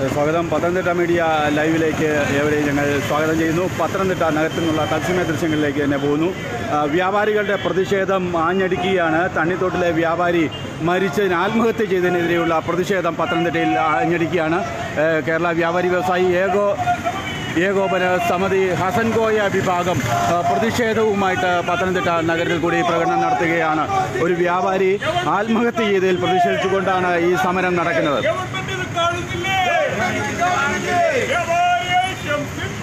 സ്വാഗതം പത്തനംതിട്ട മീഡിയ ലൈവിലേക്ക് ഏവരെയും ഞങ്ങൾ സ്വാഗതം ചെയ്യുന്നു പത്തനംതിട്ട നഗരത്തിൽ നിന്നുള്ള തത്സമയ ദൃശ്യങ്ങളിലേക്ക് തന്നെ പോകുന്നു ആ, വ്യാപാരികളുടെ പ്രതിഷേധം ആഞ്ഞടിക്കുകയാണ് തണ്ണിത്തോട്ടിലെ വ്യാപാരി മരിച്ചതിന് ആത്മഹത്യ ചെയ്തതിനെതിരെയുള്ള പ്രതിഷേധം പത്തനംതിട്ടയിൽ ആഞ്ഞടിക്കുകയാണ് ഏ, കേരള വ്യാപാരി വ്യവസായി ഏകോ ഏകോപന സമിതി ഹസൻകോയ വിഭാഗം ആ, പ്രതിഷേധവുമായിട്ട് പത്തനംതിട്ട നഗരത്തിൽ കൂടി പ്രകടനം നടത്തുകയാണ് ഒരു വ്യാപാരി ആത്മഹത്യ ചെയ്തതിൽ പ്രതിഷേധിച്ചുകൊണ്ടാണ് ഈ സമരം നടക്കുന്നത് ഗവൺമെന്റ് ഇത് കാണുന്നില്ലേ വ്യാപാരിഐക്യം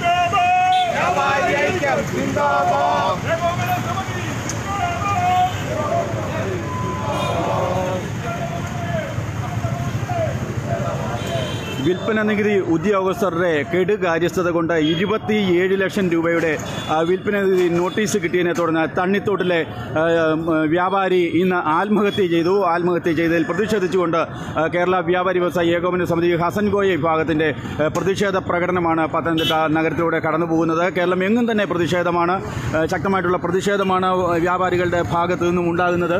സിന്ദാബാദ് ഏകോപന സമിതി സിന്ദാബാദ് വിൽപ്പന നികുതി ഉദ്യോഗസ്ഥരുടെ കെടുകാര്യസ്ഥത കൊണ്ട് ഇരുപത്തിയേഴ് ലക്ഷം രൂപയുടെ ആ, വിൽപ്പന നികുതി നോട്ടീസ് കിട്ടിയതിനെ തുടർന്ന് തണ്ണിത്തോട്ടിലെ ആ, ഉം, വ്യാപാരി ഇന്ന് ആത്മഹത്യ ചെയ്തു ആത്മഹത്യ ചെയ്തതിൽ പ്രതിഷേധിച്ചുകൊണ്ട് ആ, കേരള വ്യാപാരി വ്യവസായ ഏകോപന സമിതി ഹസൻകോയ വിഭാഗത്തിൻ്റെ ആ, പ്രതിഷേധ പ്രകടനമാണ് പത്തനംതിട്ട നഗരത്തിലൂടെ കടന്നു പോകുന്നത് കേരളം എങ്ങും തന്നെ പ്രതിഷേധമാണ് ആ, ശക്തമായിട്ടുള്ള പ്രതിഷേധമാണ് വ്യാപാരികളുടെ ഭാഗത്തു നിന്നും ഉണ്ടാകുന്നത്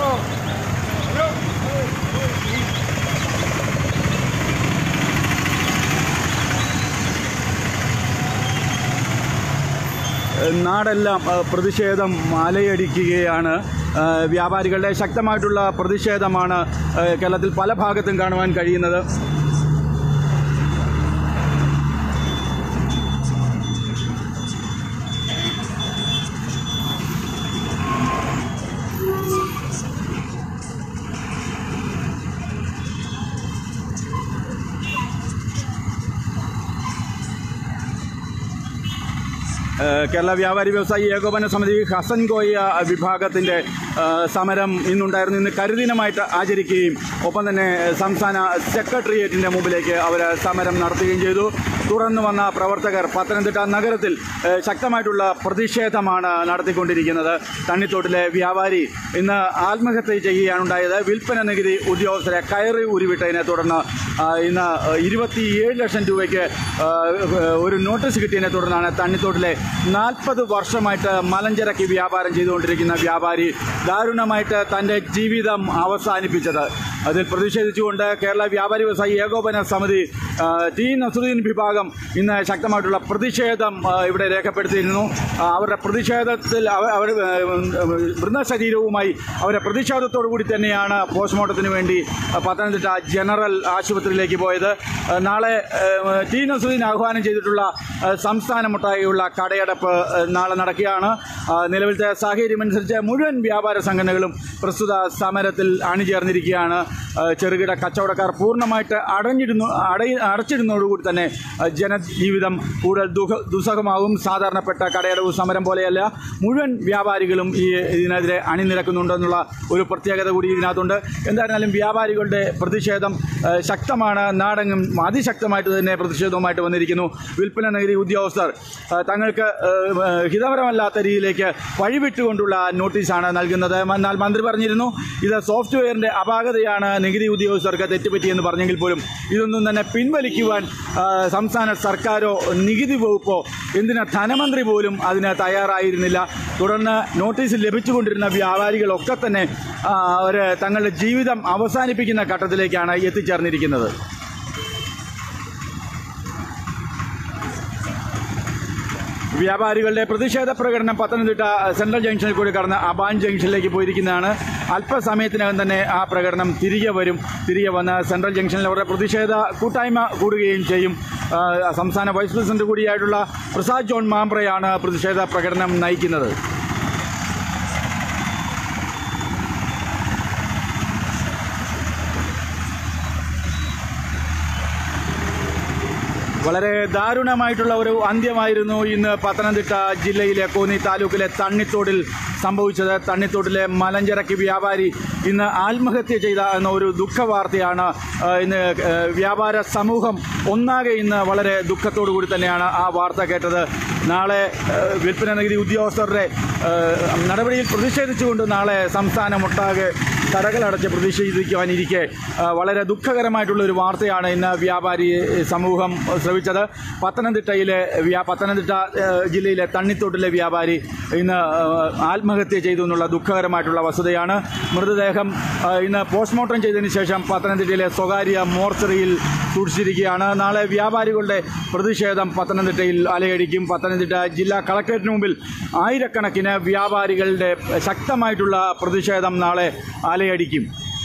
നാടെല്ലാം ആ, പ്രതിഷേധം അലയടിക്കുകയാണ് ആ, വ്യാപാരികളുടെ ശക്തമായിട്ടുള്ള പ്രതിഷേധമാണ് ആ, കേരളത്തിൽ പല ഭാഗത്തും കാണുവാൻ കഴിയുന്നത് ഏഹ് കേരള വ്യാപാരി വ്യവസായി ഏകോപന സമിതി ഹസൻ കോയ വിഭാഗത്തിൻ്റെ ഏഹ് സമരം ഇന്നുണ്ടായിരുന്നു ഇന്ന് കരുദിനമായിട്ട് ആചരിക്കുകയും ഒപ്പം തന്നെ സംസ്ഥാന സെക്രട്ടേറിയറ്റിൻ്റെ മുമ്പിലേക്ക് അവർ സമരം നടത്തുകയും ചെയ്തു തുടർന്ന് വന്ന പ്രവർത്തകർ പത്തനംതിട്ട നഗരത്തിൽ ഏഹ് ശക്തമായിട്ടുള്ള പ്രതിഷേധമാണ് നടത്തിക്കൊണ്ടിരിക്കുന്നത് തണ്ണിത്തോട്ടിലെ വ്യാപാരി ഇന്ന് ആത്മഹത്യ ചെയ്യുകയാണ് ഉണ്ടായത് വിൽപ്പന നികുതി ഉദ്യോഗസ്ഥരെ കയറി ഉരുവിട്ടതിനെ തുടർന്ന് ആ, ഇന്ന് ഇരുപത്തിയേഴ് ലക്ഷം രൂപയ്ക്ക് ആ, ഒരു നോട്ടീസ് കിട്ടിയതിനെ തുടർന്നാണ് തണ്ണിത്തോട്ടിലെ നാൽപ്പത് വർഷമായിട്ട് മലഞ്ചരക്ക് വ്യാപാരം ചെയ്തുകൊണ്ടിരിക്കുന്ന വ്യാപാരി ദാരുണമായിട്ട് തൻ്റെ ജീവിതം അവസാനിപ്പിച്ചത് അതിൽ പ്രതിഷേധിച്ചുകൊണ്ട് കേരള വ്യാപാരി വ്യവസായി ഏകോപന സമിതി ആ, ടി നസുദ്ദീൻ വിഭാഗം ഇന്ന് ശക്തമായിട്ടുള്ള പ്രതിഷേധം ആ, ഇവിടെ രേഖപ്പെടുത്തിയിരുന്നു ആ, അവരുടെ പ്രതിഷേധത്തിൽ അവ- അവർ ആ, മൃതശരീരവുമായി അവരെ പ്രതിഷേധത്തോടു കൂടി തന്നെയാണ് പോസ്റ്റ്മോർട്ടത്തിന് വേണ്ടി ആ, പത്തനംതിട്ട ജനറൽ ആശുപത്രിയിലേക്ക് പോയത് ആ, നാളെ ആ, ടി നസുദ്ദീൻ ആഹ്വാനം ചെയ്തിട്ടുള്ള ആ, സംസ്ഥാനമൊട്ടായുള്ള കടയടപ്പ് ആ, നാളെ നടക്കുകയാണ് ആ, നിലവിലത്തെ സാഹചര്യമനുസരിച്ച് മുഴുവൻ വ്യാപാര സംഘടനകളും പ്രസ്തുത സമരത്തിൽ അണിചേർന്നിരിക്കുകയാണ് ആ, ചെറുകിട കച്ചവടക്കാർ പൂർണ്ണമായിട്ട് അടഞ്ഞിരുന്നു അടയി അടച്ചിരുന്നതോടുകൂടി തന്നെ ആ, ജനജീവിതം കൂടുതൽ ദുഃഖ ദുസ്സഹമാകും സാധാരണപ്പെട്ട കടയടവ് സമരം പോലെയല്ല മുഴുവൻ വ്യാപാരികളും ഈ ഇതിനെതിരെ അണിനിരക്കുന്നുണ്ടെന്നുള്ള ഒരു പ്രത്യേകത കൂടി ഇതിനകത്തുണ്ട് എന്തായിരുന്നാലും വ്യാപാരികളുടെ പ്രതിഷേധം ആ, ശക്തമാണ് നാടെങ്ങും അതിശക്തമായിട്ട് തന്നെ പ്രതിഷേധവുമായിട്ട് വന്നിരിക്കുന്നു വിൽപ്പന നികുതി ഉദ്യോഗസ്ഥർ ആ, തങ്ങൾക്ക് ആ, ആ, ഹിതപരമല്ലാത്ത രീതിയിലേക്ക് വഴിവിട്ടുകൊണ്ടുള്ള നോട്ടീസാണ് നൽകുന്നത് എന്നാൽ മന്ത്രി പറഞ്ഞിരുന്നു ഇത് സോഫ്റ്റ്വെയറിന്റെ അപാകതയാണ് നികുതി ഉദ്യോഗസ്ഥർക്ക് തെറ്റുപറ്റിയെന്ന് പറഞ്ഞെങ്കിൽ പോലും ഇതൊന്നും തന്നെ പിൻവലിക്കുവാൻ ആ, സംസ്ഥാന സർക്കാരോ നികുതി വകുപ്പോ എന്തിനാ ധനമന്ത്രി പോലും അതിന് തയ്യാറായിരുന്നില്ല തുടർന്ന് നോട്ടീസ് ലഭിച്ചുകൊണ്ടിരുന്ന വ്യാപാരികളൊക്കെ തന്നെ ആ, അവർ തങ്ങളുടെ ജീവിതം അവസാനിപ്പിക്കുന്ന ഘട്ടത്തിലേക്കാണ് എത്തിച്ചേർന്നിരിക്കുന്നത് വ്യാപാരികളുടെ പ്രതിഷേധ പ്രകടനം പത്തനംതിട്ട സെൻട്രൽ ജംഗ്ഷനിൽ കൂടി കടന്ന് അബാൻ ജംഗ്ഷനിലേക്ക് പോയിരിക്കുന്നതാണ് അല്പസമയത്തിനകം തന്നെ ആ പ്രകടനം തിരികെ വരും തിരികെ വന്ന് സെൻട്രൽ ജംഗ്ഷനിൽ അവരുടെ പ്രതിഷേധ കൂട്ടായ്മ കൂടുകയും ചെയ്യും ആ, സംസ്ഥാന വൈസ് പ്രസിഡന്റ് കൂടിയായിട്ടുള്ള പ്രസാദ് ജോൺ മാമ്പ്രയാണ് പ്രതിഷേധ പ്രകടനം നയിക്കുന്നത് വളരെ ദാരുണമായിട്ടുള്ള ഒരു അന്ത്യമായിരുന്നു ഇന്ന് പത്തനംതിട്ട ജില്ലയിലെ കോന്നി താലൂക്കിലെ തണ്ണിത്തോടിൽ സംഭവിച്ചത് തണ്ണിത്തോടിലെ മലഞ്ചരക്ക് വ്യാപാരി ഇന്ന് ആത്മഹത്യ ചെയ്ത എന്ന ഒരു ദുഃഖ വാർത്തയാണ് ആ, ഇന്ന് ആ, വ്യാപാര സമൂഹം ഒന്നാകെ ഇന്ന് വളരെ ദുഃഖത്തോടു കൂടി തന്നെയാണ് ആ വാർത്ത കേട്ടത് നാളെ ആ, വിൽപ്പന നികുതി ഉദ്യോഗസ്ഥരുടെ ആ, നടപടിയിൽ പ്രതിഷേധിച്ചുകൊണ്ട് നാളെ സംസ്ഥാനമൊട്ടാകെ കടകളടച്ച് പ്രതിഷേധിക്കുവാനിരിക്കെ ആ, വളരെ ദുഃഖകരമായിട്ടുള്ള ഒരു വാർത്തയാണ് ഇന്ന് വ്യാപാരി സമൂഹം ശ്രവിച്ചത് പത്തനംതിട്ടയിലെ വ്യാ പത്തനംതിട്ട ആ, ജില്ലയിലെ തണ്ണിത്തോട്ടിലെ വ്യാപാരി ഇന്ന് ആ, ആത്മഹത്യ ചെയ്തു എന്നുള്ള ദുഃഖകരമായിട്ടുള്ള വസ്തുതയാണ് മൃതദേഹം ആ, ഇന്ന് പോസ്റ്റ്മോർട്ടം ചെയ്തതിന് ശേഷം പത്തനംതിട്ടയിലെ സ്വകാര്യ മോർച്ചറിയിൽ സൂക്ഷിച്ചിരിക്കുകയാണ് നാളെ വ്യാപാരികളുടെ പ്രതിഷേധം പത്തനംതിട്ടയിൽ അലയടിക്കും പത്തനംതിട്ട ജില്ലാ കളക്ടറേറ്റിന് മുമ്പിൽ ആയിരക്കണക്കിന് വ്യാപാരികളുടെ ശക്തമായിട്ടുള്ള പ്രതിഷേധം നാളെ അലയടിക്കും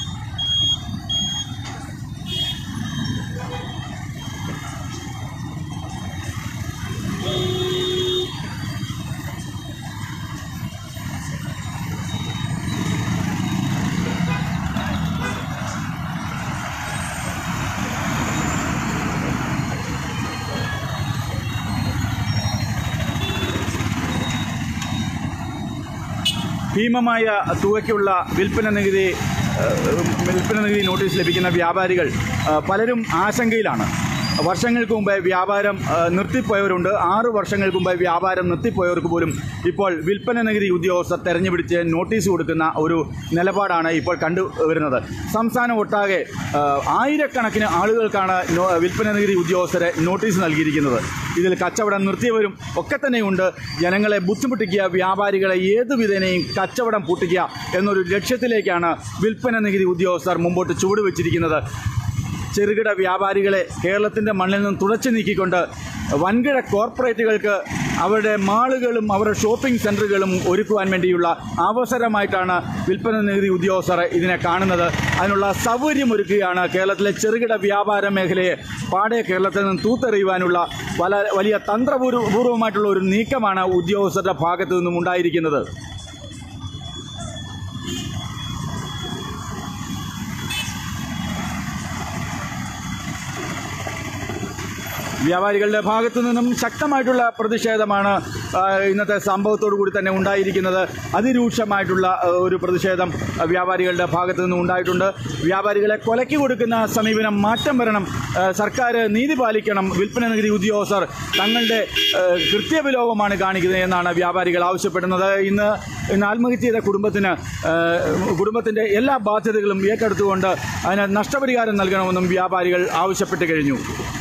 ഭീമമായ തുകയ്ക്കുള്ള വിൽപ്പന നികുതി ഏഹ്, വിൽപ്പന നികുതി നോട്ടീസ് ലഭിക്കുന്ന വ്യാപാരികൾ ഏഹ്, പലരും ആശങ്കയിലാണ് വർഷങ്ങൾക്ക് മുമ്പേ വ്യാപാരം ഏഹ്, നിർത്തിപ്പോയവരുണ്ട് ആറ് വർഷങ്ങൾക്ക് മുമ്പേ വ്യാപാരം നിർത്തിപ്പോയവർക്ക് പോലും ഇപ്പോൾ വിൽപ്പന നികുതി ഉദ്യോഗസ്ഥർ തെരഞ്ഞുപിടിച്ച് നോട്ടീസ് കൊടുക്കുന്ന ഒരു നിലപാടാണ് ഇപ്പോൾ കണ്ടുവരുന്നത് സംസ്ഥാനം ഒട്ടാകെ ഏഹ്, ആയിരക്കണക്കിന് ആളുകൾക്കാണ് നോ- വിൽപ്പന നികുതി ഉദ്യോഗസ്ഥരെ നോട്ടീസ് നൽകിയിരിക്കുന്നത് ഇതിൽ കച്ചവടം നിർത്തിയവരും ഒക്കെ തന്നെയുണ്ട് ജനങ്ങളെ ബുദ്ധിമുട്ടിക്കുക വ്യാപാരികളെ ഏതു വിധേനയും കച്ചവടം പൂട്ടിക്കുക എന്നൊരു ലക്ഷ്യത്തിലേക്കാണ് വിൽപ്പന നികുതി ഉദ്യോഗസ്ഥർ മുമ്പോട്ട് ചുവടുവെച്ചിരിക്കുന്നത് ചെറുകിട വ്യാപാരികളെ കേരളത്തിൻ്റെ മണ്ണിൽ നിന്ന് തുടച്ചു നീക്കിക്കൊണ്ട് വൻകിട കോർപ്പറേറ്റുകൾക്ക് അവരുടെ മാളുകളും അവരുടെ ഷോപ്പിംഗ് സെൻറ്ററുകളും ഒരുക്കുവാൻ വേണ്ടിയുള്ള അവസരമായിട്ടാണ് വിൽപ്പന നികുതി ഉദ്യോഗസ്ഥർ ഇതിനെ കാണുന്നത് അതിനുള്ള സൗകര്യമൊരുക്കുകയാണ് കേരളത്തിലെ ചെറുകിട വ്യാപാര മേഖലയെ പാടെ കേരളത്തിൽ നിന്ന് തൂത്തെറിയുവാനുള്ള പല വലിയ തന്ത്രപൂർവമായിട്ടുള്ള ഒരു നീക്കമാണ് ഉദ്യോഗസ്ഥരുടെ ഭാഗത്തു നിന്നും ഉണ്ടായിരിക്കുന്നത് വ്യാപാരികളുടെ ഭാഗത്തു നിന്നും ശക്തമായിട്ടുള്ള പ്രതിഷേധമാണ് ആ, ഇന്നത്തെ സംഭവത്തോടു കൂടി തന്നെ ഉണ്ടായിരിക്കുന്നത് അതിരൂക്ഷമായിട്ടുള്ള ആ, ഒരു പ്രതിഷേധം ആ, വ്യാപാരികളുടെ ഭാഗത്തു നിന്നും ഉണ്ടായിട്ടുണ്ട് വ്യാപാരികളെ കൊലയ്ക്ക് കൊടുക്കുന്ന സമീപനം മാറ്റം വരണം ആ, സർക്കാർ നീതി പാലിക്കണം വിൽപ്പന നികുതി ഉദ്യോഗസ്ഥർ തങ്ങളുടെ ആ, കൃത്യവിലോപമാണ് കാണിക്കുന്നത് എന്നാണ് വ്യാപാരികൾ ആവശ്യപ്പെടുന്നത് ഇന്ന് ഇന്ന് ആത്മഹത്യ ചെയ്ത കുടുംബത്തിന് ആ, കുടുംബത്തിൻ്റെ എല്ലാ ബാധ്യതകളും ഏറ്റെടുത്തുകൊണ്ട് അതിന് നഷ്ടപരിഹാരം നൽകണമെന്നും വ്യാപാരികൾ ആവശ്യപ്പെട്ട് കഴിഞ്ഞു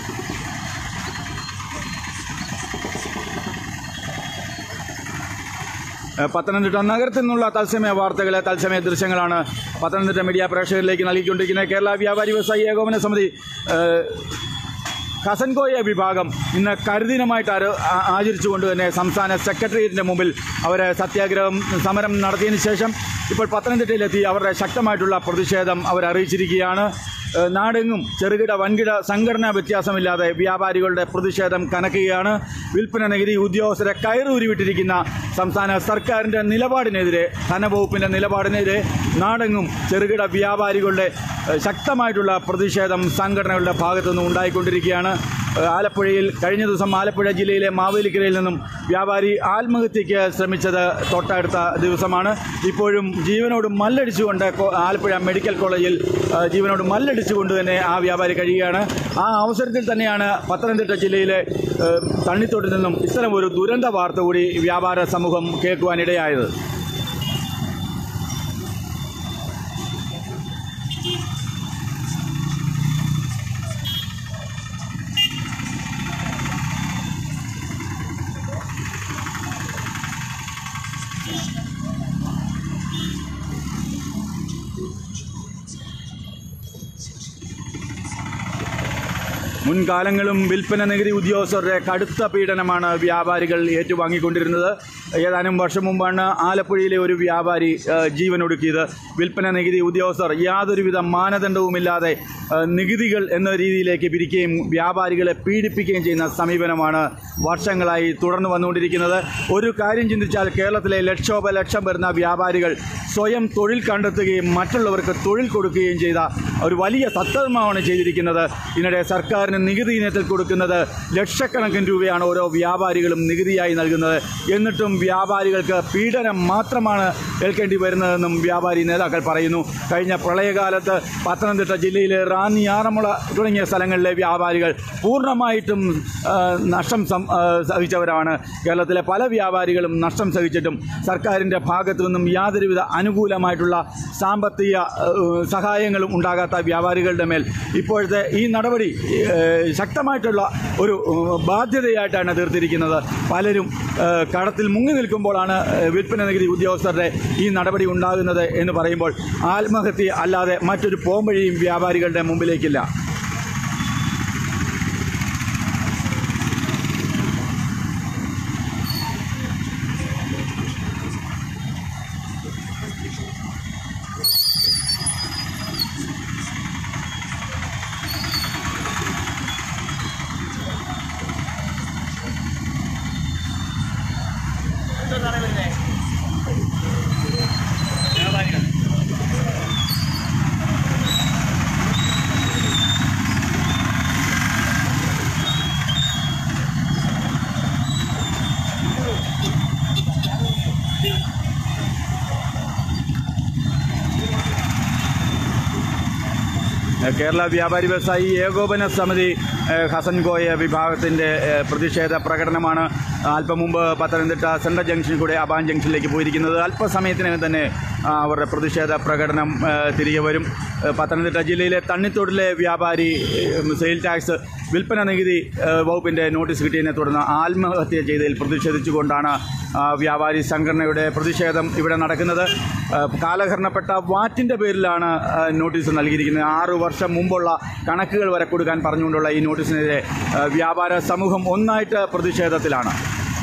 ഏഹ് പത്തനംതിട്ട നഗരത്തിൽ നിന്നുള്ള തത്സമയ വാർത്തകളെ തത്സമയ ദൃശ്യങ്ങളാണ് പത്തനംതിട്ട മീഡിയ പ്രേക്ഷകരിലേക്ക് നൽകിക്കൊണ്ടിരിക്കുന്നത് കേരള വ്യാപാരി വ്യവസായി ഏകോപന സമിതി ഏഹ്, കസൻകോയ വിഭാഗം ഇന്ന് കരുദിനമായിട്ട് ആര് ആ- ആചരിച്ചുകൊണ്ട് തന്നെ സംസ്ഥാന സെക്രട്ടേറിയറ്റിൻ്റെ മുമ്പിൽ അവർ സത്യാഗ്രഹം സമരം നടത്തിയതിന് ശേഷം ഇപ്പോൾ പത്തനംതിട്ടയിലെത്തി അവരുടെ ശക്തമായിട്ടുള്ള പ്രതിഷേധം അവർ അറിയിച്ചിരിക്കുകയാണ് ഏഹ് നാടെങ്ങും ചെറുകിട വൻകിട സംഘടനാ വ്യത്യാസമില്ലാതെ വ്യാപാരികളുടെ പ്രതിഷേധം കനക്കുകയാണ് വിൽപ്പന നികുതി ഉദ്യോഗസ്ഥരെ കയറൂരിവിട്ടിരിക്കുന്ന സംസ്ഥാന സർക്കാരിൻ്റെ നിലപാടിനെതിരെ ധനവകുപ്പിൻ്റെ നിലപാടിനെതിരെ നാടെങ്ങും ചെറുകിട വ്യാപാരികളുടെ ഏഹ് ശക്തമായിട്ടുള്ള പ്രതിഷേധം സംഘടനകളുടെ ഭാഗത്തുനിന്ന് ഉണ്ടായിക്കൊണ്ടിരിക്കുകയാണ് ഏഹ് ആലപ്പുഴയിൽ കഴിഞ്ഞ ദിവസം ആലപ്പുഴ ജില്ലയിലെ മാവേലിക്കരയിൽ നിന്നും വ്യാപാരി ആത്മഹത്യയ്ക്ക് ശ്രമിച്ചത് തൊട്ടടുത്ത ദിവസമാണ് ഇപ്പോഴും ജീവനോട് മല്ലടിച്ചുകൊണ്ട് കോ- ആലപ്പുഴ മെഡിക്കൽ കോളേജിൽ ഏഹ് ജീവനോട് മല്ലടിച്ചുകൊണ്ട് തന്നെ ആ വ്യാപാരി കഴിയുകയാണ് ആ അവസരത്തിൽ തന്നെയാണ് പത്തനംതിട്ട ജില്ലയിലെ ഏഹ് തണ്ണിത്തോട്ടിൽ നിന്നും ഇത്തരം ഒരു ദുരന്ത വാർത്ത കൂടി വ്യാപാര സമൂഹം കേൾക്കുവാനിടയായത് മുൻകാലങ്ങളും വിൽപ്പന നികുതി ഉദ്യോഗസ്ഥരുടെ കടുത്ത പീഡനമാണ് വ്യാപാരികൾ ഏറ്റുവാങ്ങിക്കൊണ്ടിരുന്നത് ഏതാനും വർഷം മുമ്പാണ് ആലപ്പുഴയിലെ ഒരു വ്യാപാരി ആ, ജീവനൊടുക്കിയത് വിൽപ്പന നികുതി ഉദ്യോഗസ്ഥർ യാതൊരുവിധ മാനദണ്ഡവുമില്ലാതെ ആ, നികുതികൾ എന്ന രീതിയിലേക്ക് പിരിക്കുകയും വ്യാപാരികളെ പീഡിപ്പിക്കുകയും ചെയ്യുന്ന സമീപനമാണ് വർഷങ്ങളായി തുടർന്നു വന്നുകൊണ്ടിരിക്കുന്നത് ഒരു കാര്യം ചിന്തിച്ചാൽ കേരളത്തിലെ ലക്ഷോപലക്ഷം വരുന്ന വ്യാപാരികൾ സ്വയം തൊഴിൽ കണ്ടെത്തുകയും മറ്റുള്ളവർക്ക് തൊഴിൽ കൊടുക്കുകയും ചെയ്ത ഒരു വലിയ സത്കർമ്മമാണ് ചെയ്തിരിക്കുന്നത് ഇതിനിടെ സർക്കാരിന് നികുതി ഇനത്തിൽ കൊടുക്കുന്നത് ലക്ഷക്കണക്കിന് രൂപയാണ് ഓരോ വ്യാപാരികളും നികുതിയായി നൽകുന്നത് എന്നിട്ടും വ്യാപാരികൾക്ക് പീഡനം മാത്രമാണ് ഏൽക്കേണ്ടി വരുന്നതെന്നും വ്യാപാരി നേതാക്കൾ പറയുന്നു കഴിഞ്ഞ പ്രളയകാലത്ത് പത്തനംതിട്ട ജില്ലയിലെ റാന്നി റാന്നി ആറന്മുള തുടങ്ങിയ സ്ഥലങ്ങളിലെ വ്യാപാരികൾ പൂർണ്ണമായിട്ടും ആ, നഷ്ടം സം- ആ, സഹിച്ചവരാണ് കേരളത്തിലെ പല വ്യാപാരികളും നഷ്ടം സഹിച്ചിട്ടും സർക്കാരിൻ്റെ ഭാഗത്തു നിന്നും യാതൊരുവിധ അനുകൂലമായിട്ടുള്ള സാമ്പത്തിക ആ, സഹായങ്ങളും ഉണ്ടാകാത്ത വ്യാപാരികളുടെ മേൽ ഇപ്പോഴത്തെ ഈ നടപടി ഏ, ശക്തമായിട്ടുള്ള ഒരു ഏ, ബാധ്യതയായിട്ടാണ് തീർത്തിരിക്കുന്നത് പലരും ഏ, കടത്തിൽ മുങ്ങി നിൽക്കുമ്പോഴാണ് ഏ, വിൽപ്പന നികുതി ഉദ്യോഗസ്ഥരുടെ ഈ നടപടി ഉണ്ടാകുന്നത് എന്ന് പറയുമ്പോൾ ആത്മഹത്യ അല്ലാതെ മറ്റൊരു പോംവഴിയും വ്യാപാരികളുടെ മുമ്പിലേക്കില്ല കേരള വ്യാപാരി വ്യവസായി ഏകോപന സമിതി ഏഹ്, ഹസൻ കോയ വിഭാഗത്തിൻ്റെ ഏഹ്, പ്രതിഷേധ പ്രകടനമാണ് അല്പം മുമ്പ് പത്തനംതിട്ട സെൻട്രൽ ജംഗ്ഷനിൽ കൂടെ അബാൻ ജംഗ്ഷനിലേക്ക് പോയിരിക്കുന്നത് അല്പസമയത്തിനകം തന്നെ ആ, അവരുടെ പ്രതിഷേധ പ്രകടനം ഏഹ്, തിരികെ വരും ഏഹ്, പത്തനംതിട്ട ജില്ലയിലെ തണ്ണിത്തോടിലെ വ്യാപാരി ഏഹ്, സെയിൽ ടാക്സ് വിൽപ്പന നികുതി ഏഹ്, വകുപ്പിൻ്റെ നോട്ടീസ് കിട്ടിയതിനെ തുടർന്ന് ആത്മഹത്യ ചെയ്തതിൽ പ്രതിഷേധിച്ചുകൊണ്ടാണ് ആ, വ്യാപാരി സംഘടനയുടെ പ്രതിഷേധം ഇവിടെ നടക്കുന്നത് ആ, കാലഹരണപ്പെട്ട വാറ്റിൻ്റെ പേരിലാണ് ആ, നോട്ടീസ് നൽകിയിരിക്കുന്നത് ആറു വർഷം മുമ്പുള്ള കണക്കുകൾ വരെ കൊടുക്കാൻ പറഞ്ഞുകൊണ്ടുള്ള ഈ നോട്ടീസിനെതിരെ ആ, വ്യാപാര സമൂഹം ഒന്നായിട്ട് പ്രതിഷേധത്തിലാണ്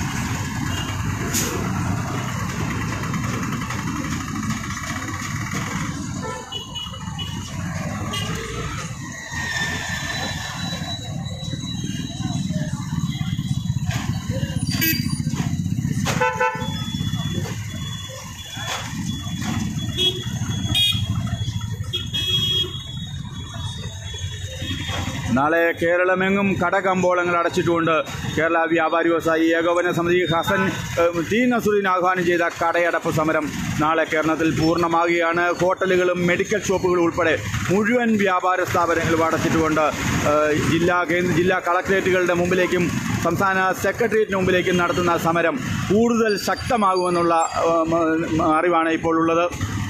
നാളെ കേരളമെങ്ങും കടകമ്പോളങ്ങൾ അടച്ചിട്ടുകൊണ്ട് കേരള വ്യാപാരി വ്യവസായി ഏകോപന സമിതി ഹസൻ ഏഹ്, ടി നസുദ്ദീൻ ആഹ്വാനം ചെയ്ത കടയടപ്പ് സമരം നാളെ കേരളത്തിൽ പൂർണ്ണമാകുകയാണ് ഹോട്ടലുകളും മെഡിക്കൽ ഷോപ്പുകളും ഉൾപ്പെടെ മുഴുവൻ വ്യാപാര സ്ഥാപനങ്ങളും അടച്ചിട്ടുകൊണ്ട് ഏഹ്, ജില്ലാ കേന്ദ്ര ജില്ലാ കളക്ട്രേറ്റുകളുടെ മുമ്പിലേക്കും സംസ്ഥാന സെക്രട്ടേറിയറ്റിന് മുമ്പിലേക്കും നടത്തുന്ന സമരം കൂടുതൽ ശക്തമാകുമെന്നുള്ള ഏഹ്, മ- അറിവാണ് ഇപ്പോൾ ഉള്ളത്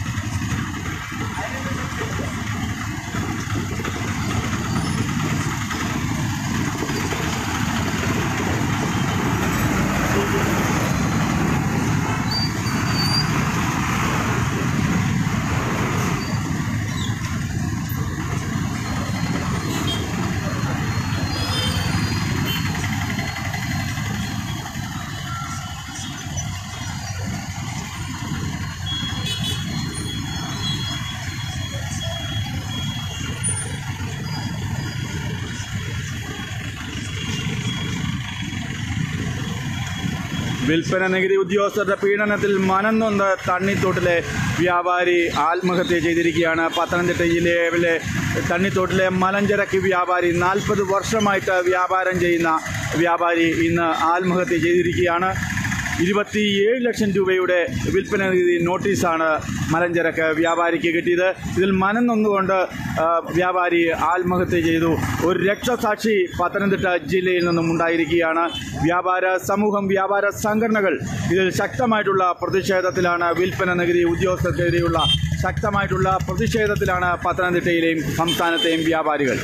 വിൽപ്പന നികുതി ഉദ്യോഗസ്ഥരുടെ പീഡനത്തിൽ മനംനൊന്ന് തണ്ണിത്തോട്ടിലെ വ്യാപാരി ആത്മഹത്യ ചെയ്തിരിക്കുകയാണ് പത്തനംതിട്ട ജില്ലയിലെ തണ്ണിത്തോട്ടിലെ മലഞ്ചരക്ക് വ്യാപാരി നാൽപ്പത് വർഷമായിട്ട് വ്യാപാരം ചെയ്യുന്ന വ്യാപാരി ഇന്ന് ആത്മഹത്യ ചെയ്തിരിക്കുകയാണ് ഇരുപത്തിയേഴ് ലക്ഷം രൂപയുടെ വിൽപ്പന നികുതി നോട്ടീസാണ് മലഞ്ചരക്ക് വ്യാപാരിക്ക് കിട്ടിയത് ഇതിൽ മനം നൊന്നുകൊണ്ട് ആ, വ്യാപാരി ആത്മഹത്യ ചെയ്തു ഒരു രക്ഷസാക്ഷി പത്തനംതിട്ട ജില്ലയിൽ നിന്നും ഉണ്ടായിരിക്കുകയാണ് വ്യാപാര സമൂഹം വ്യാപാര സംഘടനകൾ ഇതിൽ ശക്തമായിട്ടുള്ള പ്രതിഷേധത്തിലാണ് വിൽപ്പന നികുതി ഉദ്യോഗസ്ഥർക്കെതിരെയുള്ള ശക്തമായിട്ടുള്ള പ്രതിഷേധത്തിലാണ് പത്തനംതിട്ടയിലെയും സംസ്ഥാനത്തെയും വ്യാപാരികൾ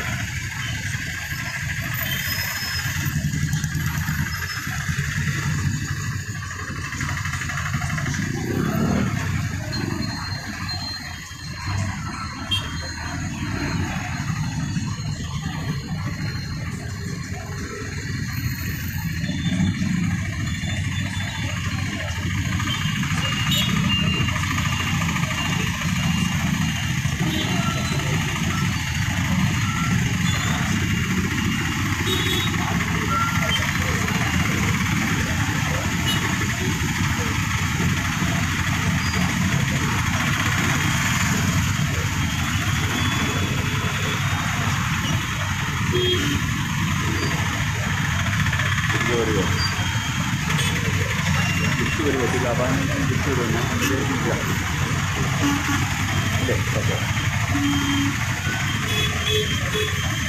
ജിന്ദാബാദ്